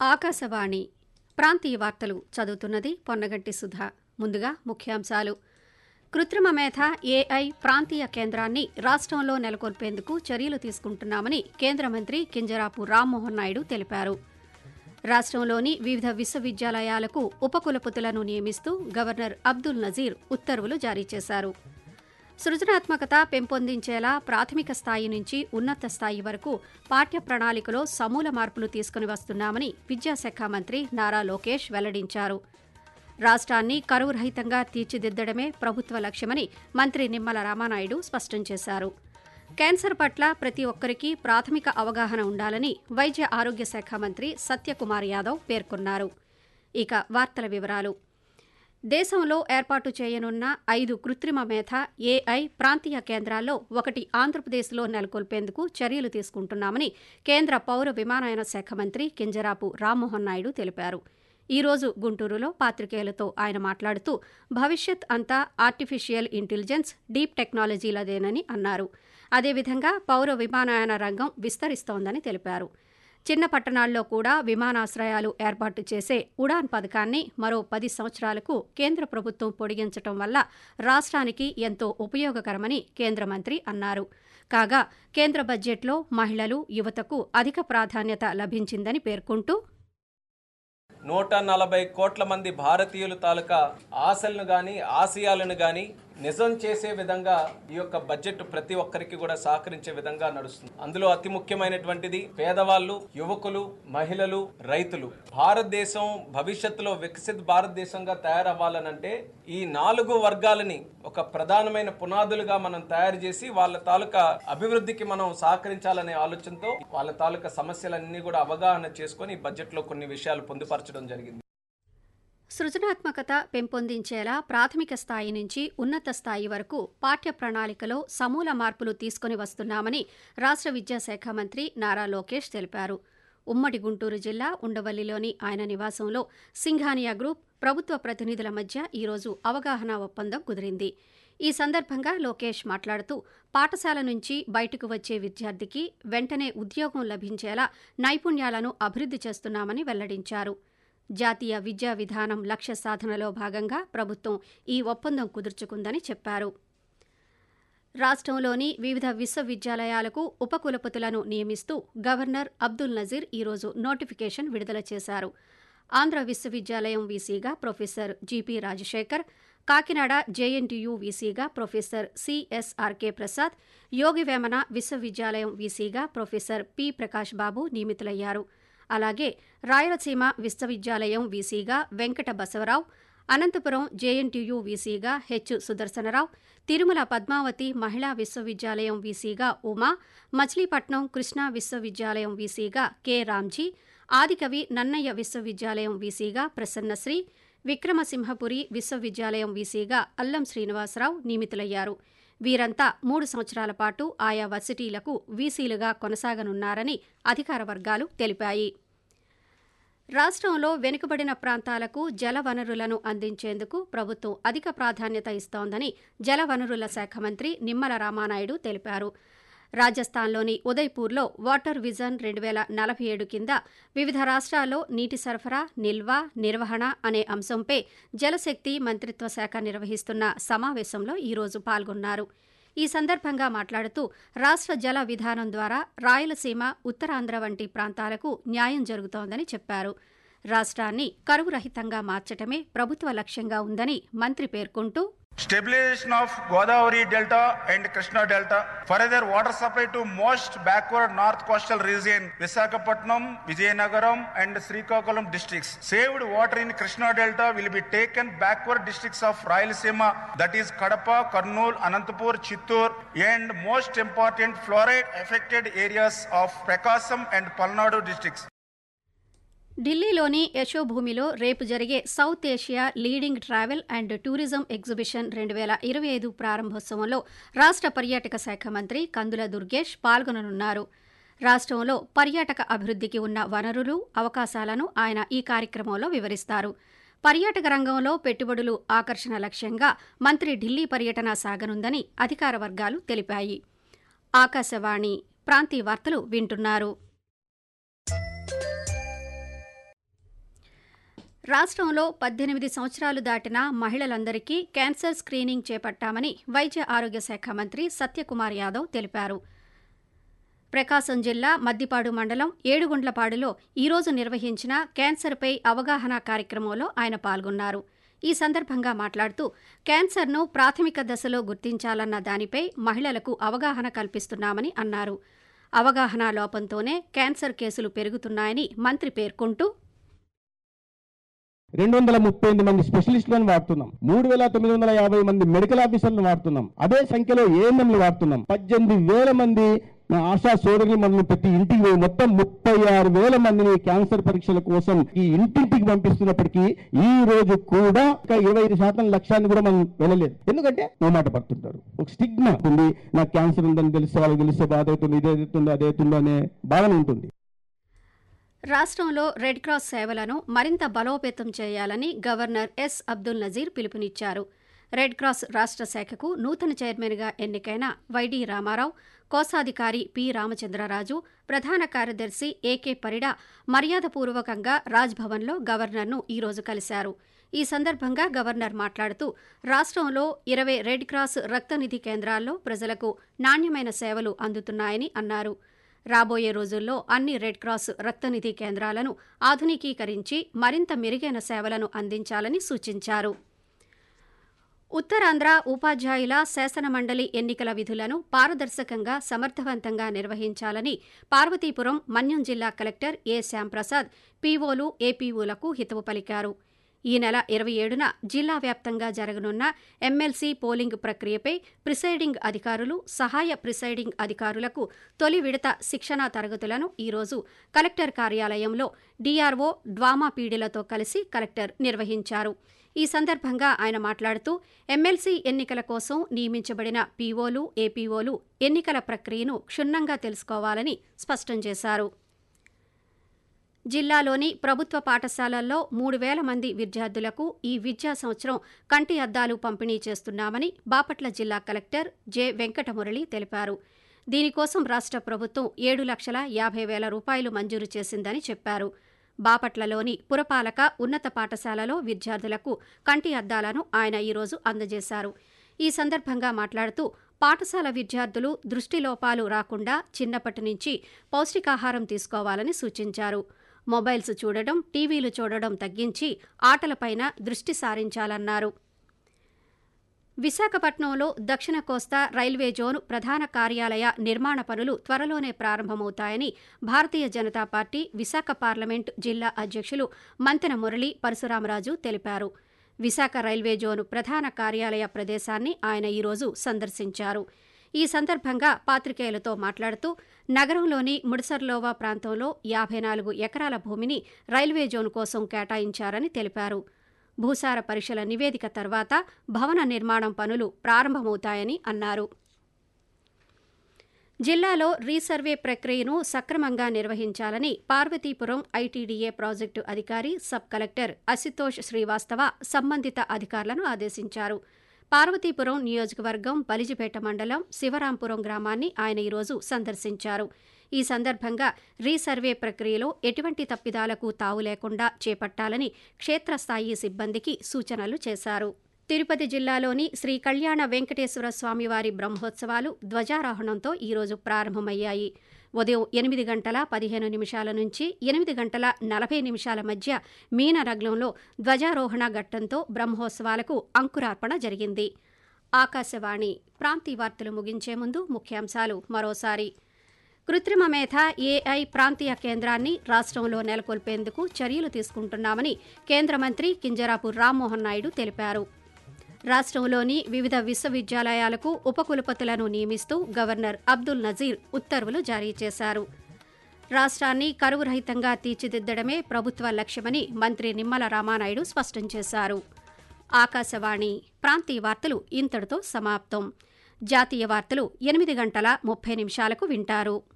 ఆకాశవాణి ప్రాంతీయ వార్తలు చదువుతున్నది పొన్నగంటి సుధ ముందుగా ముఖ్యాంశాలు కృత్రిమ మేధ ఏఐ ప్రాంతీయ కేంద్రాన్ని రాష్ట్రంలో నెలకొల్పేందుకు చర్యలు తీసుకుంటున్నామని కేంద్ర మంత్రి కింజరాపు రామ్మోహన్ నాయుడు తెలిపారు రాష్ట్రంలోని వివిధ విశ్వవిద్యాలయాలకు ఉపకులపతులను నియమిస్తూ గవర్నర్ అబ్దుల్ నజీర్ ఉత్తర్వులు జారీ చేశారు సృజనాత్మకత పెంపొందించేలా ప్రాథమిక స్థాయి నుంచి ఉన్నత స్థాయి వరకు పాఠ్య ప్రణాళికలో సమూల మార్పులు తీసుకుని వస్తున్నామని విద్యాశాఖ మంత్రి నారా లోకేష్ వెల్లడించారు రాష్ట్రాన్ని కరువు రహితంగా తీర్చిదిద్దడమే ప్రభుత్వ లక్ష్యమని మంత్రి నిమ్మల రామానాయుడు స్పష్టం చేశారు క్యాన్సర్ పట్ల ప్రతి ఒక్కరికి ప్రాథమిక అవగాహన ఉండాలని వైద్య ఆరోగ్య శాఖ మంత్రి సత్యకుమార్ యాదవ్ పేర్కొన్నారు ఇక వార్తల వివరాలు దేశంలో ఏర్పాటు చేయనున్న ఐదు కృత్రిమ మేధ ఏఐ ప్రాంతీయ కేంద్రాల్లో ఒకటి ఆంధ్రప్రదేశ్లో నెలకొల్పేందుకు చర్యలు తీసుకుంటున్నామని కేంద్ర పౌర విమానయాన శాఖ మంత్రి కింజరాపు రామ్మోహన్ నాయుడు తెలిపారు ఈ రోజు గుంటూరులో పాత్రికేయులతో ఆయన మాట్లాడుతూ భవిష్యత్ అంతా ఆర్టిఫిషియల్ ఇంటెలిజెన్స్ డీప్ టెక్నాలజీలదేనని అన్నారు అదేవిధంగా పౌర విమానయాన రంగం విస్తరిస్తోందని తెలిపారు చిన్న పట్టణాల్లో కూడా విమానాశ్రయాలు ఏర్పాటు చేసే ఉడాన్ పథకాన్ని మరో పది సంవత్సరాలకు కేంద్ర ప్రభుత్వం పొడిగించడం వల్ల రాష్ట్రానికి ఎంతో ఉపయోగకరమని కేంద్ర మంత్రి అన్నారు కాగా కేంద్ర బడ్జెట్లో మహిళలు యువతకు అధిక ప్రాధాన్యత లభించిందని పేర్కొంటూ నూట నలభై కోట్ల మంది భారతీయుల తాలూకా ఆశలను గాని ఆశయాలను గాని నిజం చేసే విధంగా ఈ యొక్క బడ్జెట్ ప్రతి ఒక్కరికి కూడా సహకరించే విధంగా నడుస్తుంది అందులో అతి ముఖ్యమైనటువంటిది పేదవాళ్ళు యువకులు మహిళలు రైతులు భారతదేశం భవిష్యత్తులో వికసిత్ భారతదేశంగా తయారవ్వాలనంటే ఈ నాలుగు వర్గాలని ఒక ప్రధానమైన పునాదులుగా మనం తయారు చేసి వాళ్ళ తాలూకా అభివృద్ధికి మనం సహకరించాలనే ఆలోచనతో వాళ్ళ తాలూకా సమస్యలన్నీ కూడా అవగాహన చేసుకొని ఈ బడ్జెట్లో కొన్ని విషయాలు పొందుపరచడం జరిగింది సృజనాత్మకత పెంపొందించేలా ప్రాథమిక స్థాయి నుంచి ఉన్నత స్థాయి వరకు పాఠ్య ప్రణాళికలో సమూల మార్పులు తీసుకుని వస్తున్నామని రాష్ట్ర విద్యాశాఖ మంత్రి నారా లోకేష్ తెలిపారు ఉమ్మడి గుంటూరు జిల్లా ఉండవల్లిలోని ఆయన నివాసంలో సింఘానియా గ్రూప్ ప్రభుత్వ ప్రతినిధుల మధ్య ఈరోజు అవగాహన ఒప్పందం కుదిరింది ఈ సందర్భంగా లోకేష్ మాట్లాడుతూ పాఠశాల నుంచి బయటకు వచ్చే విద్యార్థికి వెంటనే ఉద్యోగం లభించేలా నైపుణ్యాలను అభివృద్ధి చేస్తున్నామని వెల్లడించారు జాతీయ విద్యా విధానం లక్ష్య సాధనలో భాగంగా ప్రభుత్వం ఈ ఒప్పందం కుదుర్చుకుందని చెప్పారు రాష్ట్రంలోని వివిధ విశ్వవిద్యాలయాలకు ఉపకులపతులను నియమిస్తూ గవర్నర్ అబ్దుల్ నజీర్ ఈరోజు నోటిఫికేషన్ విడుదల చేశారు ఆంధ్ర విశ్వవిద్యాలయం వీసీగా professor GP Rajasekhar Kakinada JNTU వీసీగా ప్రొఫెసర్ సిఎస్ఆర్కే ప్రసాద్ యోగివేమన విశ్వవిద్యాలయం వీసీగా ప్రొఫెసర్ పి ప్రకాష్ బాబు నియమితులయ్యారు అలాగే రాయలసీమ విశ్వవిద్యాలయం వీసీగా వెంకట బసవరావు అనంతపురం జేఎన్టీయూ వీసీగా హెచ్ సుదర్శనరావు తిరుమల పద్మావతి మహిళా విశ్వవిద్యాలయం వీసీగా ఉమా మచిలీపట్నం కృష్ణా విశ్వవిద్యాలయం వీసీగా కె రామ్జీ ఆదికవి నన్నయ్య విశ్వవిద్యాలయం వీసీగా ప్రసన్నశ్రీ విక్రమసింహపురి విశ్వవిద్యాలయం వీసీగా అల్లం శ్రీనివాసరావు నియమితులయ్యారు వీరంతా మూడు సంవత్సరాల పాటు ఆయా వర్సిటీలకు వీసీలుగా కొనసాగనున్నారని అధికార వర్గాలు తెలిపాయి రాష్ట్రంలో వెనుకబడిన ప్రాంతాలకు జల వనరులను అందించేందుకు ప్రభుత్వం అధిక ప్రాధాన్యత ఇస్తోందని జలవనరుల శాఖ మంత్రి నిమ్మల రామానాయుడు తెలిపారు రాజస్థాన్లోని ఉదయ్పూర్లో వాటర్ విజన్ రెండు వేల నలభై ఏడు కింద వివిధ రాష్ట్రాల్లో నీటి సరఫరా నిల్వ నిర్వహణ అనే అంశంపై జలశక్తి మంత్రిత్వ శాఖ నిర్వహిస్తున్న సమావేశంలో ఈరోజు పాల్గొన్నారు ఈ సందర్భంగా మాట్లాడుతూ రాష్ట్ర జల విధానం ద్వారా రాయలసీమ ఉత్తరాంధ్ర వంటి ప్రాంతాలకు న్యాయం జరుగుతోందని చెప్పారు రాష్ట్రాన్ని కరువు రహితంగా మార్చటమే ప్రభుత్వ లక్ష్యంగా ఉందని మంత్రి పేర్కొంటూ Stabilization of Godavari Delta and Krishna Delta. Further, water supply to most backward north coastal region, Visakhapatnam, Vijayanagaram, and Srikakulam districts. Saved water in Krishna Delta will be taken backward districts of Rayalaseema, that is Kadapa, Kurnool, Anantapur, Chittur, and most important fluoride affected areas of Prakasam and Palnadu districts. ఢిల్లీలోని యశోభూమిలో రేపు జరిగే South Asia leading travel and tourism exhibition రెండు వేల ఇరవై ఐదు ప్రారంభోత్సవంలో రాష్ట్ర పర్యాటక శాఖ మంత్రి కందుల దుర్గేష్ పాల్గొననున్నారు రాష్ట్రంలో పర్యాటక అభివృద్ధికి ఉన్న వనరులు అవకాశాలను ఆయన ఈ కార్యక్రమంలో వివరిస్తారు పర్యాటక రంగంలో పెట్టుబడులు ఆకర్షణ లక్ష్యంగా మంత్రి ఢిల్లీ పర్యటన సాగనుందని అధికార వర్గాలు తెలిపాయి ఆకాశవాణి ప్రాంతీయ వార్తలు వింటున్నారు రాష్ట్రంలో పద్దెనిమిది సంవత్సరాలు దాటిన మహిళలందరికీ క్యాన్సర్ స్క్రీనింగ్ చేపట్టామని వైద్య ఆరోగ్య శాఖ మంత్రి సత్యకుమార్ యాదవ్ తెలిపారు ప్రకాశం జిల్లా మద్దిపాడు మండలం ఏడుగుండ్లపాడులో ఈరోజు నిర్వహించిన క్యాన్సర్పై అవగాహన కార్యక్రమంలో ఆయన పాల్గొన్నారు ఈ సందర్భంగా మాట్లాడుతూ క్యాన్సర్ను ప్రాథమిక దశలో గుర్తించాలన్న దానిపై మహిళలకు అవగాహన కల్పిస్తున్నామని అన్నారు అవగాహన లోపంతోనే క్యాన్సర్ కేసులు పెరుగుతున్నాయని మంత్రి పేర్కొంటూ రెండు వందల ముప్పై ఎనిమిది మంది స్పెషలిస్టులను వాడుతున్నాం మూడు వేల తొమ్మిది వందల యాభై మంది మెడికల్ ఆఫీసర్లను వాడుతున్నాం అదే సంఖ్యలో ఏఎన్ఎంలు వాడుతున్నాం పద్దెనిమిది వేల మంది మా ఆశా సోదరులు మనల్ని ప్రతి ఇంటికి పోయి మొత్తం ముప్పై ఆరు వేల మందిని క్యాన్సర్ పరీక్షల కోసం ఈ ఇంటింటికి పంపిస్తున్నప్పటికీ ఈ రోజు కూడా ఇంకా ఇరవై ఐదు శాతం లక్ష్యాన్ని కూడా మనం వెళ్ళలేదు ఎందుకంటే మాట పడుతుంటారు ఒక స్టిగ్మా ఉంది నాకు క్యాన్సర్ ఉందని తెలిస్తే వాళ్ళకి తెలిస్తే బాధ అవుతుంది ఇదే అవుతుందో అదే అవుతుందో అనే భావన ఉంటుంది రాష్ట్రంలో రెడ్ క్రాస్ సేవలను మరింత బలోపేతం చేయాలని గవర్నర్ ఎస్ అబ్దుల్ నజీర్ పిలుపునిచ్చారు రెడ్ క్రాస్ రాష్ట్ర శాఖకు నూతన చైర్మన్గా ఎన్నికైన వైడి రామారావు కోశాధికారి పి రామచంద్రరాజు ప్రధాన కార్యదర్శి ఏకే పరిడా మర్యాదపూర్వకంగా రాజ్భవన్లో గవర్నర్ను ఈరోజు కలిశారు ఈ సందర్భంగా గవర్నర్ మాట్లాడుతూ రాష్ట్రంలో ఇరవై రెడ్ క్రాస్ రక్తనిధి కేంద్రాల్లో ప్రజలకు నాణ్యమైన సేవలు అందుతున్నాయని అన్నారు రాబోయే రోజుల్లో అన్ని రెడ్ క్రాస్ రక్తనిధి కేంద్రాలను ఆధునికీకరించి మరింత మెరుగైన సేవలను అందించాలని సూచించారు ఉత్తరాంధ్ర ఉపాధ్యాయుల శాసనమండలి ఎన్నికల విధులను పారదర్శకంగా సమర్థవంతంగా నిర్వహించాలని పార్వతీపురం మన్యం జిల్లా కలెక్టర్ ఏ శ్యాంప్రసాద్ పీఓలు ఏపీఓలకు హితవు పలికారు ఈ నెల ఇరవై ఏడున జిల్లా వ్యాప్తంగా జరగనున్న ఎమ్మెల్సీ పోలింగ్ ప్రక్రియపై ప్రిసైడింగ్ అధికారులు సహాయ ప్రిసైడింగ్ అధికారులకు తొలి విడత శిక్షణా తరగతులను ఈరోజు కలెక్టర్ కార్యాలయంలో డీఆర్ఓ డ్వామా పీడీలతో కలిసి కలెక్టర్ నిర్వహించారు ఈ సందర్భంగా ఆయన మాట్లాడుతూ ఎమ్మెల్సీ ఎన్నికల కోసం నియమించబడిన పీఓలు ఏపీఓలు ఎన్నికల ప్రక్రియను క్షుణ్ణంగా తెలుసుకోవాలని స్పష్టం చేశారు జిల్లాలోని ప్రభుత్వ పాఠశాలల్లో మూడు వేల మంది విద్యార్థులకు ఈ విద్యా సంవత్సరం కంటి అద్దాలు పంపిణీ చేస్తున్నామని బాపట్ల జిల్లా కలెక్టర్ జె వెంకటమురళి తెలిపారు దీనికోసం రాష్ట్ర ప్రభుత్వం ఏడు లక్షల యాభై వేల రూపాయలు మంజూరు చేసిందని చెప్పారు బాపట్లలోని పురపాలక ఉన్నత పాఠశాలలో విద్యార్థులకు కంటి అద్దాలను ఆయన ఈరోజు అందజేశారు ఈ సందర్భంగా మాట్లాడుతూ పాఠశాల విద్యార్థులు దృష్టిలోపాలు రాకుండా చిన్నప్పటి నుంచి పౌష్టికాహారం తీసుకోవాలని సూచించారు మొబైల్స్ చూడడం టీవీలు చూడడం తగ్గించి ఆటలపైన దృష్టి సారించాలన్నారు విశాఖపట్నంలో దక్షిణ కోస్తా రైల్వే జోన్ ప్రధాన కార్యాలయ నిర్మాణ పనులు త్వరలోనే ప్రారంభమవుతాయని భారతీయ జనతా పార్టీ విశాఖ పార్లమెంట్ జిల్లా అధ్యక్షులు మంతెన మురళి పరశురామరాజు తెలిపారు విశాఖ రైల్వే జోన్ ప్రధాన కార్యాలయ ప్రదేశాన్ని ఆయన ఈరోజు సందర్శించారు ఈ సందర్భంగా పాత్రికేయులతో మాట్లాడుతూ నగరంలోని ముడసర్లోవా ప్రాంతంలో యాభై నాలుగు ఎకరాల భూమిని రైల్వే జోన్ కోసం కేటాయించారని తెలిపారు భూసార పరీక్షల నివేదిక తర్వాత భవన నిర్మాణం పనులు ప్రారంభమవుతాయని అన్నారు జిల్లాలో రీసర్వే ప్రక్రియను సక్రమంగా నిర్వహించాలని పార్వతీపురం ఐటీడీఏ ప్రాజెక్టు అధికారి సబ్ కలెక్టర్ అశుతోష్ శ్రీవాస్తవ సంబంధిత అధికారులను ఆదేశించారు పార్వతీపురం నియోజకవర్గం బలిజిపేట మండలం శివరాంపురం గ్రామాన్ని ఆయన ఈరోజు సందర్శించారు ఈ సందర్భంగా రీసర్వే ప్రక్రియలో ఎటువంటి తప్పిదాలకు తావు లేకుండా చేపట్టాలని క్షేత్రస్థాయి సిబ్బందికి సూచనలు చేశారు తిరుపతి జిల్లాలోని శ్రీ కళ్యాణ వెంకటేశ్వర స్వామివారి బ్రహ్మోత్సవాలు ధ్వజారోహణంతో ఈరోజు ప్రారంభమయ్యాయి ఉదయం ఎనిమిది గంటల పదిహేను నిమిషాల నుంచి ఎనిమిది గంటల నలభై నిమిషాల మధ్య మీనరగ్లంలో ధ్వజారోహణ ఘట్టంతో బ్రహ్మోత్సవాలకు అంకురార్పణ జరిగింది ఆకాశవాణి ప్రాంతీయ వార్తలు ముగించే ముందు ముఖ్యాంశాలు మరోసారి కృత్రిమ మేధ ఏఐ ప్రాంతీయ కేంద్రాన్ని రాష్ట్రంలో నెలకొల్పేందుకు చర్యలు తీసుకుంటున్నామని కేంద్ర మంత్రి కింజరాపు రామ్మోహన్ నాయుడు తెలిపారు రాష్ట్రంలోని వివిధ విశ్వవిద్యాలయాలకు ఉపకులపతులను నియమిస్తూ గవర్నర్ అబ్దుల్ నజీర్ ఉత్తర్వులు జారీ చేశారు రాష్ట్రాన్ని కరువు రహితంగా తీర్చిదిద్దడమే ప్రభుత్వ లక్ష్యమని మంత్రి నిమ్మల రామానాయుడు స్పష్టం చేశారు ఆకాశవాణి ప్రాంతీయ వార్తలు ఇంతటితో సమాప్తం జాతీయ వార్తలు ఎనిమిది గంటల ముప్పై నిమిషాలకు వింటారు